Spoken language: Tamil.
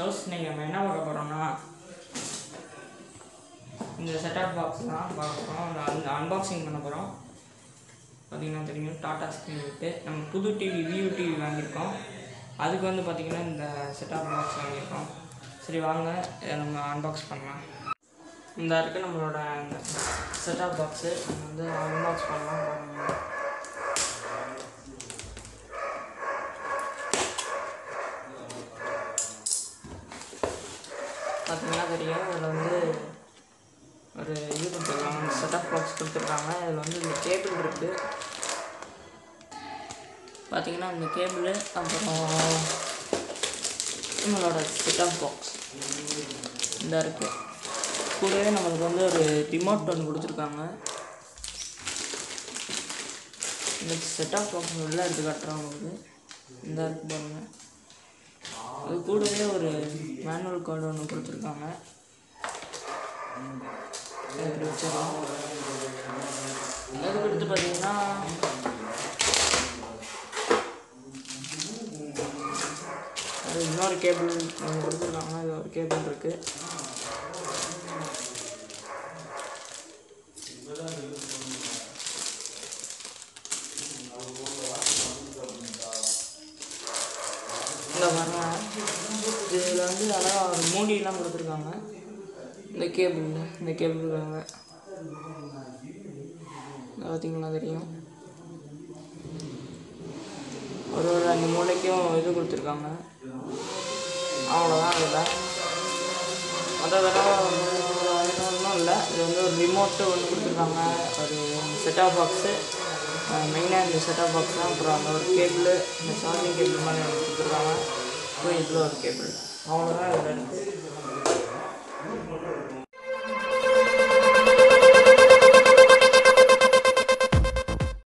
சவுஸ் இன்னைக்கு நம்ம என்ன பார்க்க போகிறோம்னா இந்த செட்டாப் பாக்ஸ் தான் பார்க்க போகிறோம் அந்த அந்த அன்பாக்சிங் பண்ண போகிறோம் பார்த்தீங்கன்னா தெரியும் டாடா ஸ்க்ரீன் விட்டு நம்ம புது டிவி வியூ டிவி வாங்கியிருக்கோம் அதுக்கு வந்து பார்த்திங்கன்னா இந்த செட்டாப் பாக்ஸ் வாங்கியிருக்கோம் சரி வாங்க இதை நம்ம அன்பாக்ஸ் பண்ணலாம் இந்த இருக்குது நம்மளோட இந்த செட்டாப் பாக்ஸு நம்ம வந்து அன்பாக்ஸ் பண்ணலாம் பாருங்க. பார்த்தீங்கன்னா தெரியும் இதில் வந்து ஒரு இது கொடுத்துருக்காங்க செட்டப் பாக்ஸ் கொடுத்துருக்காங்க இதில் வந்து இந்த கேபிள் இருக்குது பார்த்தீங்கன்னா இந்த கேபிள் அப்புறம் நம்மளோட செட்டப் பாக்ஸ் இந்த இருக்குது கூடவே நம்மளுக்கு வந்து ஒரு ரிமோட் ஒன்று கொடுத்துருக்காங்க இந்த செட்டப் பாக்ஸ் உள்ள எடுத்து காட்டுறோம் உங்களுக்கு இந்த இருக்கு பாருங்கள் அது கூடவே ஒரு மேனுவல் கார்டு ஒன்று கொடுத்துருக்காங்க இப்படி வச்சிடலாம் அதுக்கு அடுத்து பார்த்தீங்கன்னா அது இன்னொரு கேபிள் ஒன்று கொடுத்துருக்காங்க இது ஒரு கேபிள் இருக்குது இந்த பாருங்க இதில் வந்து அழகாக ஒரு மூடியெல்லாம் கொடுத்துருக்காங்க இந்த கேபிளில் இந்த கேபிளுக்காக பார்த்தீங்களா தெரியும் ஒரு ஒரு அஞ்சு மூளைக்கும் இது கொடுத்துருக்காங்க அவ்வளோதான் இதில் மற்ற தடவை ஒன்றும் இல்லை இது வந்து ஒரு ரிமோட்டு ஒன்று கொடுத்துருக்காங்க ஒரு செட்டாப் பாக்ஸு மெயினாக இந்த செட்டாப் பாக்ஸ் தான் அப்புறம் அந்த ஒரு கேபிள் இந்த சார்ஜிங் கேபிள் மாதிரி ஒன்று கொடுத்துருக்காங்க அப்புறம் இதில் ஒரு கேபிள் அவ்வளோதான் இதில் இருக்குது